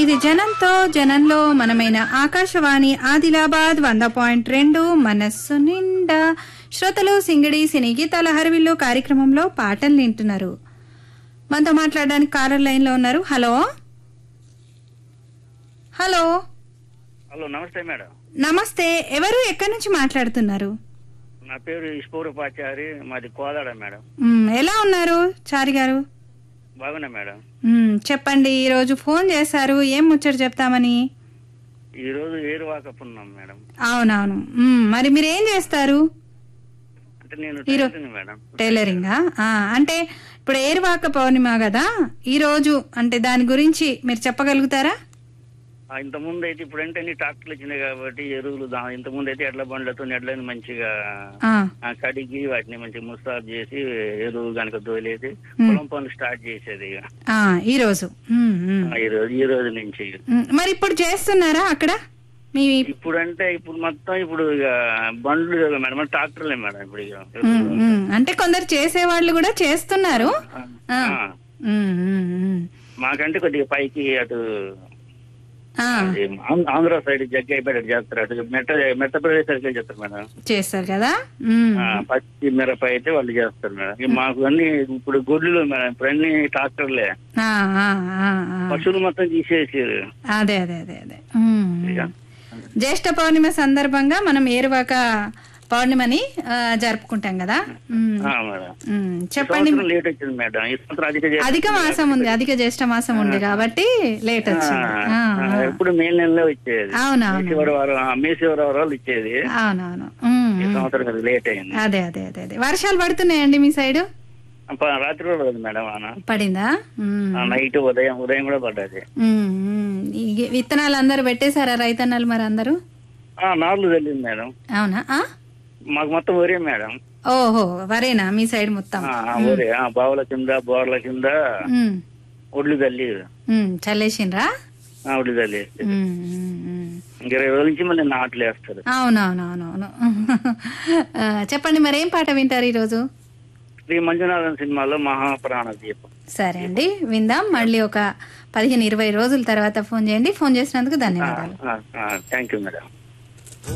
ఇది జనంతో జనంలో మనమైన ఆకాశవాణి ఆదిలాబాద్ వంద పాయింట్ రెండు మనస్సు నిండా శ్రోతలు సింగిడి సినీ గీతాల హరివిల్లు కార్యక్రమంలో పాటలు వింటున్నారు మనతో మాట్లాడడానికి కాలర్ లైన్ లో ఉన్నారు హలో హలో హలో నమస్తే మేడం నమస్తే ఎవరు ఎక్కడి నుంచి మాట్లాడుతున్నారు నా పేరు ఇష్పూరపాచారి మాది కోదాడ మేడం మ్, ఎలా ఉన్నారు చారి గారు బాగున్నా మేడం మ్, చెప్పండి ఈరోజు ఫోన్ చేశారు ఏం ముచ్చట చెప్తామని ఈ రోజు ఏరువాకపు ఉన్నాం మేడం అవునవును మ్, మరి మీరు ఏం చేస్తారు అంటే నేను ఈరో- టైలరింగ్ మేడం టైలరింగా ఆ, అంటే ఇప్పుడు ఏరువాక పౌర్ణిమ కదా ఈ రోజు అంటే దాని గురించి మీరు చెప్పగలుగుతారా ఆ, ఇంత ముందు అయితే ఇప్పుడు అంటే అన్ని ట్రాక్టర్లు వచ్చినాయి కాబట్టి ఎరువులు దా ఇంత ముందు అయితే ఎడ్ల బండ్లతో ఎడ్లని మంచిగా ఆ, ఆ, కడిగి వాటిని మంచిగా ముస్తాబు చేసి ఎరువు కనుక తోలేసి మ్. పొలం పనులు స్టార్ట్ చేసేది ఇక ఆ, ఈ రోజు మ్, మ్. ఆ, ఈ రోజు ఈ రోజు నుంచి మ్, మరి ఇప్పుడు చేస్తున్నారా అక్కడ మీ ఇప్పుడు అంటే ఇప్పుడు మొత్తం ఇప్పుడు ఇక బండ్లు లేవు మేడం ట్రాక్టర్లే మేడం ఇప్పుడు ఇక మ్, మ్. అంటే కొందరు చేసేవాళ్ళు కూడా చేస్తున్నారు ఆ. ఆ. మ్, మ్, మ్. మాకంటే కొద్దిగా పైకి అటు ఆ, అది ఆం- ఆంధ్ర సైడ్ జగ్గైపేట చేస్తారు అటు మెట్ట మెట్ట ప్రదేశానికి చేస్తారు మేడం చేస్తారు కదా మ్, ఆ, పచ్చి మిరప అయితే వాళ్ళు చేస్తారు మేడం ఇక మాకు అన్ని ఇప్పుడు గొడ్లు మేడం ఇప్పుడు అన్ని ట్రాక్టర్లే ఆ, ఆ, ఆ, ఆ. పశువులు మొత్తం తీసేసారు అదే అదే అదే అదే మ్. జ్యేష్ఠ పౌర్ణిమ సందర్భంగా మనం ఏరువాక పౌర్ణిమని ఆ, జరుపుకుంటాం కదా మ్, ఆ, మేడం మ్, ఈ చెప్పండి సంవత్సరం లేట్ వచ్చింది మేడం ఈ సంవత్సరం అధిక చేస్తారు. అధిక మాసం ఉంది అధిక జ్యేష్ఠ మాసం ఉంది కాబట్టి లేట్ ఆ, వచ్చింది ఆ, ఆ, ఆ. ఎప్పుడు మే నెలలో ఇచ్చేది అవునవును మేసివరి వారం ఆ, మేసివరి వారాలు ఇచ్చేది అవునవును మ్, ఈ మ్. సంవత్సరం అది లేట్ అయింది అదే అదే అదే అదే వర్షాలు పడుతున్నాయండి మీ సైడ్ ప- రాత్రి కూడా పడదు మేడం ఆన పడిందా మ్, ఆ, నైట్ ఉదయం ఉదయం కూడా పడ్డది మ్, మ్. ఈ విత్తనాలు అందరూ పెట్టేశారా రైతన్నలు మరి అందరూ ఆ, నార్లు వెళ్ళింది మేడం అవునా ఆ? మాకు మొత్తం ఒరే మేడం ఓహో వరేనా మీ సైడ్ మొత్తం ఆ, ఆ, ఒరే ఆ, బావుల కింద బోర్ల కింద మ్, ఒడ్లు తల్లి మ్, చల్లేసిండ్రా ఆ, ఒడ్లు తల్లి మ్, మ్, మ్. ఇంక ఇరవై రోజుల నుంచి మళ్ళీ నాట్లు వేస్తారు అవునవునవునవును ఆ, చెప్పండి మరి ఏం పాట వింటారు ఈరోజు శ్రీ మంజునాథన్ సినిమాలో మహాప్రాణ దీపం సరే అండి విందాం మళ్ళీ ఒక పదిహేను ఇరవై రోజుల తర్వాత ఫోన్ చేయండి ఫోన్ చేసినందుకు ధన్యవాదాలు థ్యాంక్ యూ మేడం